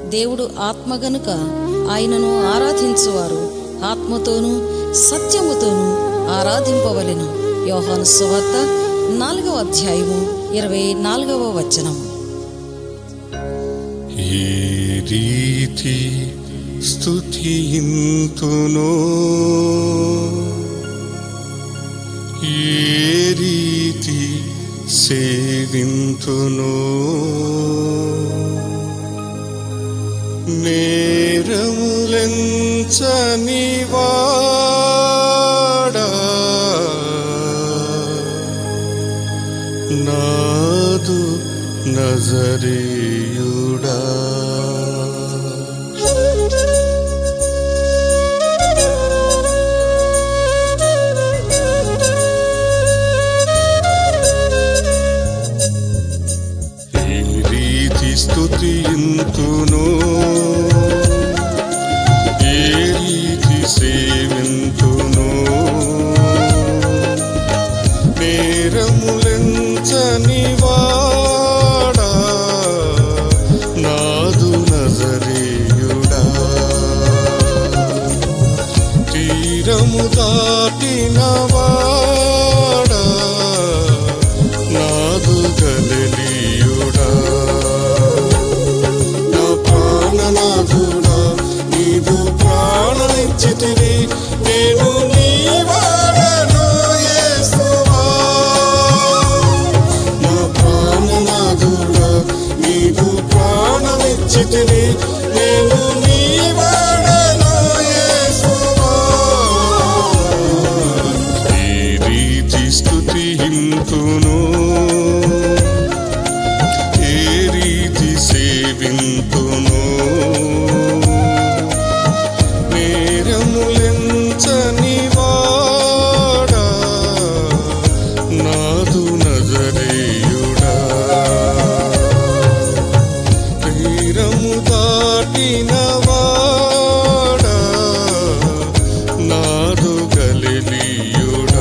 దేవుడు ఆత్మ గనుక ఆయనను ఆరాధించువారు ఆత్మతోనూ సత్యముతోనూ ఆరాధింపవలెను యోహాను సువార్త నాలుగవ అధ్యాయము ఇరవై నాలుగవ వచనము ఏ రీతి స్తుతియింతునో ఏ రీతి సేవింతునో నేరములెంచని వాడా నాదు నజరేయుడా ఏ రీతి స్తుతింతునో ఏ రీతి సేవింతునో నేరములెంచని వాడా నాదు నజరేయుడా తీరము దాటిన వాడా నాదు గలలియుడా నా ప్రాణనాథుడా నీవు ప్రాణమిచ్చితివి నేను నీ వాడను యేసువా నా ప్రాణనాథుడా నీవు ప్రాణమిచ్చితివి నేను నీ వాడను యేసువా ఏ రీతి స్తుతింతును ఏ రీతి సేవింతును నేరములెంచని వాడా నాదు నజరేయుడా తీరము దాటిన వాడా నాదు గలిలియుడా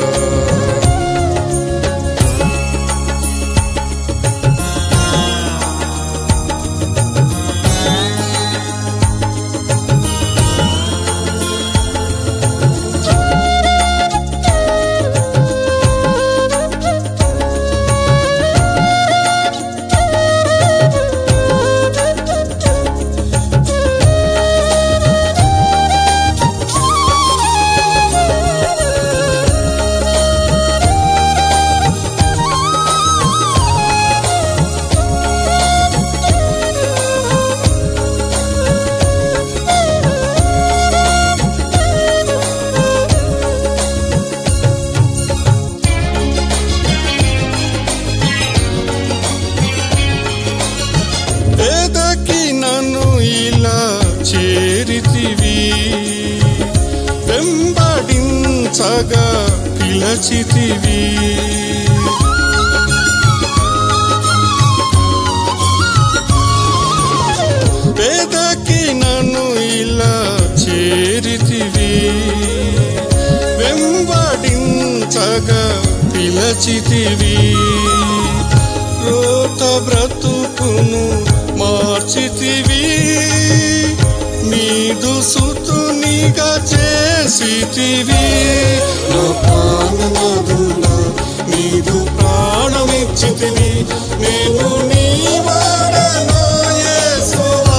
ఎదకి నన్ను ఇలా చేరితివి వెంబడించగా పిలచితివి పేదకి నన్ను ఇలా చేరితివి వెంబడించగా పిలచితివి రోత బ్రతుకును మార్చితివి నీదు సుతునిగా చేసితివి నా ప్రాణనాథుడా నీదు ప్రాణమిచ్చితివి నేను నీ వాడను యేసువా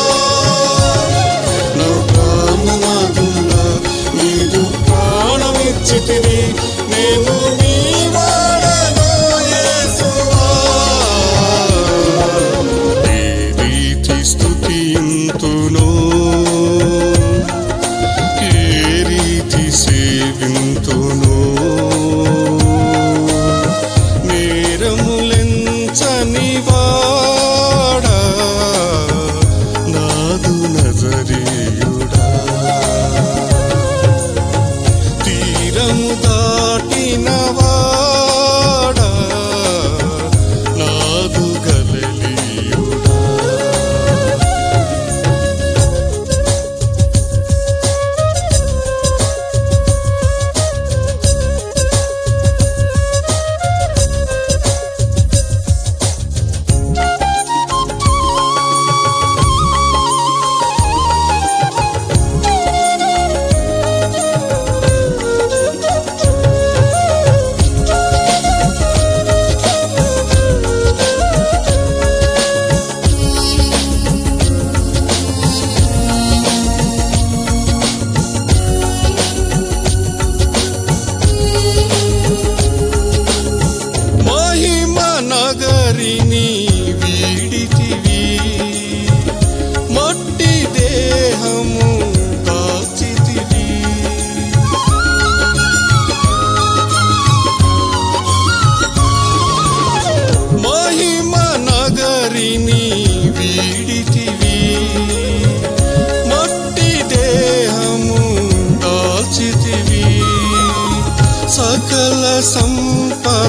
నా ప్రాణనాథుడా నీదు ప్రాణమిచ్చితివి నేను నీ వాడను యేసువా ఏ రీతి స్తుతింతునో ఏ రీతి సేవింతునో నేరములెంచని వాడా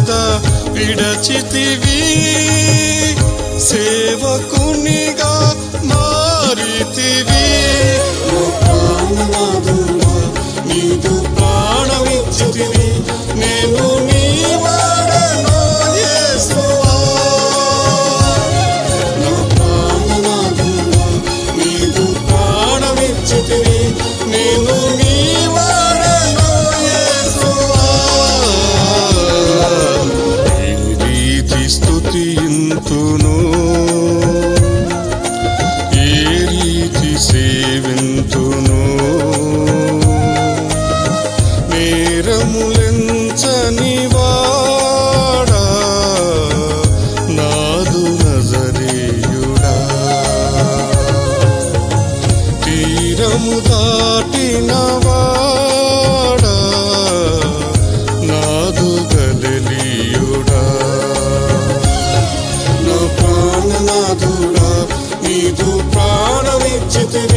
సంపద విడచితివి సేవకునిగా మారితివి నా ప్రాణనాథుడా, నీదు ప్రాణమిచ్చితివి నేను నీ వాడను యేసువా నా ప్రాణనాథుడా, నీదు ప్రాణమిచ్చితివి నేను నీ వాడను యేసువా ఏ రీతి స్తుతింతును ఏ రీతి సేవింతును నేరములెంచని వాడా నాదు నజరేయుడా తీరము దాటిన వాడా నాదు గలలియుడా నా ప్రాణనాథుడా నీదు ప్రాణమిచ్చితివి